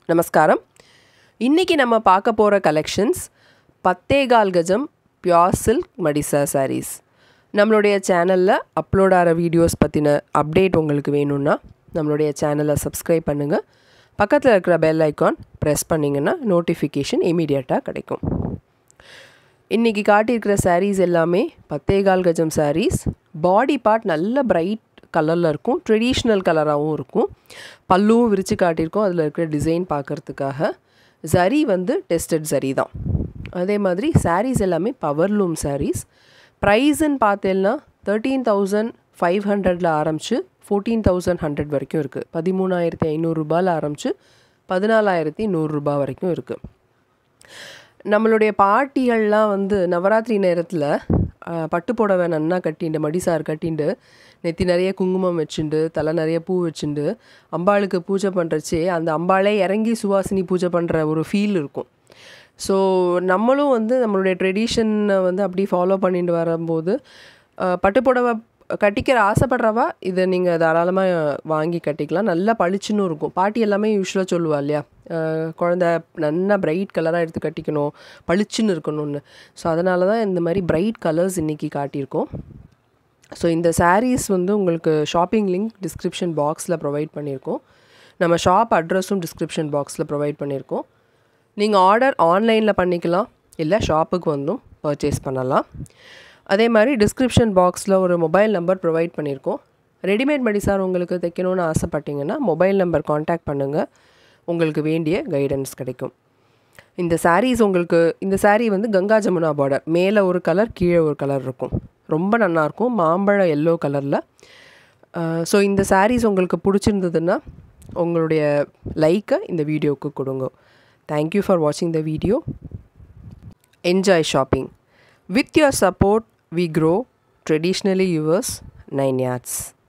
நமஸ்காரம் இன்றைக்கி நம்ம பார்க்க போகிற கலெக்ஷன்ஸ் பத்தேகால் கஜம் பியோர் சில்க் மடிசா sarees நம்மளுடைய சேனலில் அப்லோட் ஆகிற வீடியோஸ் பற்றின அப்டேட் உங்களுக்கு வேணும்னா நம்மளுடைய சேனலை சப்ஸ்கிரைப் பண்ணுங்கள் பக்கத்தில் இருக்கிற பெல் ஐக்கான் ப்ரெஸ் பண்ணிங்கன்னா நோட்டிஃபிகேஷன் இமீடியட்டாக கிடைக்கும் இன்றைக்கி காட்டியிருக்கிற sarees எல்லாமே பத்தேகால் கஜம் sarees பாடி பார்ட் நல்ல பிரைட் கலரில் இருக்கும் ட்ரெடிஷ்னல் கலராகவும் இருக்கும் பல்லுவும் விரித்து காட்டியிருக்கோம் அதில் இருக்கிற டிசைன் பார்க்குறதுக்காக சரி வந்து டெஸ்டட் சரி தான் அதே மாதிரி sarees எல்லாமே பவர்லூம் sarees ப்ரைஸுன்னு பார்த்தேன்னா தேர்ட்டீன் தௌசண்ட் ஃபைவ் ஹண்ட்ரடில் ஆரம்பித்து ஃபோர்டீன் தௌசண்ட் ஹண்ட்ரட் வரைக்கும் இருக்குது பதிமூணாயிரத்தி ஐநூறுரூபாயில் ஆரம்பித்து பதினாலாயிரத்தி நூறுரூபா வரைக்கும் இருக்குது நம்மளுடைய பாட்டிகள்லாம் வந்து நவராத்திரி நேரத்தில் பட்டு புடவை நன்னா கட்டிண்டு மடிசார் கட்டிண்டு நெத்தி நிறைய குங்குமம் வச்சுண்டு தலை நிறைய பூ வச்சுண்டு அம்பாளுக்கு பூஜை பண்ணுறச்சே அந்த அம்பாளே இறங்கி சுவாசினி பூஜை பண்ணுற ஒரு ஃபீல் இருக்கும் ஸோ நம்மளும் வந்து நம்மளுடைய ட்ரெடிஷனை வந்து அப்படி ஃபாலோ பண்ணிட்டு வரும்போது அஹ், பட்டு புடவை கட்டிக்கிற ஆசைப்படுறவா இதை நீங்கள் தாராளமாக வாங்கி கட்டிக்கலாம் நல்லா பளிச்சுன்னு இருக்கும் பாட்டி எல்லாமே யூஸ்வலாக சொல்லுவா இல்லையா அஹ், குழந்த நல்லா பிரைட் கலராக எடுத்து கட்டிக்கணும் பளிச்சுன்னு இருக்கணும்னு ஸோ அதனால தான் இந்த மாதிரி பிரைட் கலர்ஸ் இன்றைக்கி காட்டியிருக்கோம் ஸோ இந்த sarees வந்து உங்களுக்கு ஷாப்பிங் லிங்க் டிஸ்கிரிப்ஷன் பாக்ஸில் ப்ரொவைட் பண்ணியிருக்கோம் நம்ம ஷாப் அட்ரஸும் டிஸ்கிரிப்ஷன் பாக்ஸில் ப்ரொவைட் பண்ணியிருக்கோம் நீங்கள் ஆர்டர் ஆன்லைனில் பண்ணிக்கலாம் இல்லை ஷாப்புக்கு வந்தும் பர்ச்சேஸ் பண்ணலாம் அதே மாதிரி டிஸ்கிரிப்ஷன் பாக்ஸில் ஒரு மொபைல் நம்பர் ப்ரொவைட் பண்ணியிருக்கோம் ரெடிமேட் மெடிசார் உங்களுக்கு தைக்கணும்னு ஆசைப்பட்டீங்கன்னா மொபைல் நம்பர் காண்டாக்ட் பண்ணுங்கள் உங்களுக்கு வேண்டிய கைடன்ஸ் கிடைக்கும் இந்த sarees உங்களுக்கு இந்த saree வந்து கங்கா ஜமுனா பார்டர் மேலே ஒரு கலர் கீழே ஒரு கலர் இருக்கும் ரொம்ப நல்லாயிருக்கும் மாம்பழ எல்லோ கலரில் ஸோ இந்த sarees உங்களுக்கு பிடிச்சிருந்ததுன்னா உங்களுடைய லைக்கை இந்த வீடியோவுக்கு கொடுங்க தேங்க்யூ ஃபார் வாட்சிங் the video enjoy shopping with your support we grow traditionally yours nine yards